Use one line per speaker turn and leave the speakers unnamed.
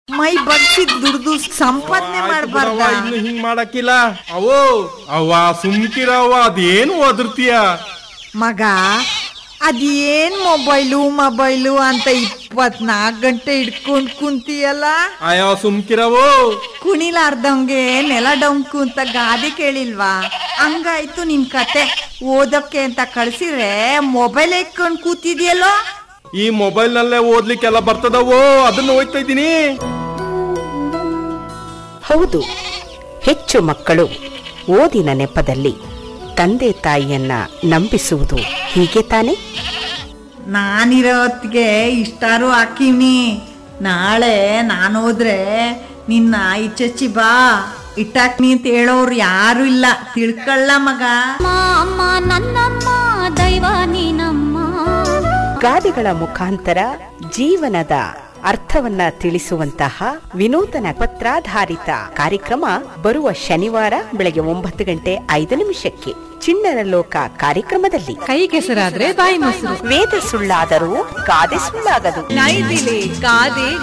ಮೈ ಬಗ್ಸಿ ದುಡ್ದು ಸಂಪಾದನೆ
ಆಯ್ತು ಬಿಡವ್ವ,
ಮಾಡ್ಬಾರ್ದ
ಇನ್ನು ಹಿಂಗ್ ಮಾಡಕ್ಕಿಲ್ಲ ಅವೋ ಅವ್ವ ಸುಮ್ಕಿರವ್ವ ಅದೇನು ಒದರ್ತೀಯ
ಮಗ ಅದೇನ್ ಮೊಬೈಲು ಮೊಬೈಲು ಅಂತ ಇಪ್ಪತ್ನಾಲ್ಕು ಗಂಟೆ ಇಟ್ಕೊಂಡ್ ಕುಂತಿಯಲ್ಲ
ಅಯ್ಯೋ ಸುಮ್ಕಿರವೋ
ಕುಣಿಲಾರ್ದಂಗೆ ನೆಲ ಡೊಂಕು ಅಂತ ಗಾದೆ ಕೇಳಿಲ್ವಾ ಹಂಗಾಯ್ತು ನಿನ್ ಕತೆ ಓದಕ್ಕೆ ಅಂತ ಕಳ್ಸಿದ್ರೆ ಮೊಬೈಲ್ ಇಟ್ಕೊಂಡ್ ಕೂತಿದ್ಯಲ್ಲೋ
ಈ ಮೊಬೈಲ್ ನಲ್ಲೇ ಓದ್ಲಿಕ್ಕೆಲ್ಲ ಬರ್ತದವೋ ಅದನ್ನ ಓದ್ತಾ ಇದ್ದೀನಿ
ಹೌದು ಹೆಚ್ಚು ಮಕ್ಕಳು ಓದಿನ ನೆಪದಲ್ಲಿ ತಂದೆ ತಾಯಿಯನ್ನ ನಂಬಿಸುವುದು ಹೀಗೆ ತಾನೆ
ನಾನಿರೋ ಹೊತ್ತಿಗೆ ಇಷ್ಟಾರು ಹಾಕಿವ್ನಿ ನಾಳೆ ನಾನು ಹೋದ್ರೆ ನಿನ್ನ ಇಚ್ಚಚ್ಚಿ ಬಾ ಇಟ್ಟಾಕ್ನಿ ಅಂತ ಹೇಳೋರು ಯಾರು ಇಲ್ಲ ತಿಳ್ಕೊಳ್ಳ ಮಗ
ಅಮ್ಮ ಅಮ್ಮ ನನ್ನಮ್ಮ ದೈವ ನೀನಮ್ಮ
ಗಾದೆಗಳ ಮುಖಾಂತರ ಜೀವನದ ಅರ್ಥವನ್ನ ತಿಳಿಸುವಂತಹ ವಿನೂತನ ಪತ್ರಾಧಾರಿತ ಕಾರ್ಯಕ್ರಮ ಬರುವ ಶನಿವಾರ ಬೆಳಗ್ಗೆ ಒಂಬತ್ತು ಗಂಟೆ ಐದು ನಿಮಿಷಕ್ಕೆ ಚಿಣ್ಣರ ಲೋಕ ಕಾರ್ಯಕ್ರಮದಲ್ಲಿ
ಕೈ ಕೆಸರಾದ್ರೆ ಬಾಯಿ ಮೊಸರು
ವೇದ ಸುಳ್ಳಾದರೂ ಗಾದೆ ಸುಳ್ಳಾಗದು
ನೈದಿಲೆ ಗಾದೆ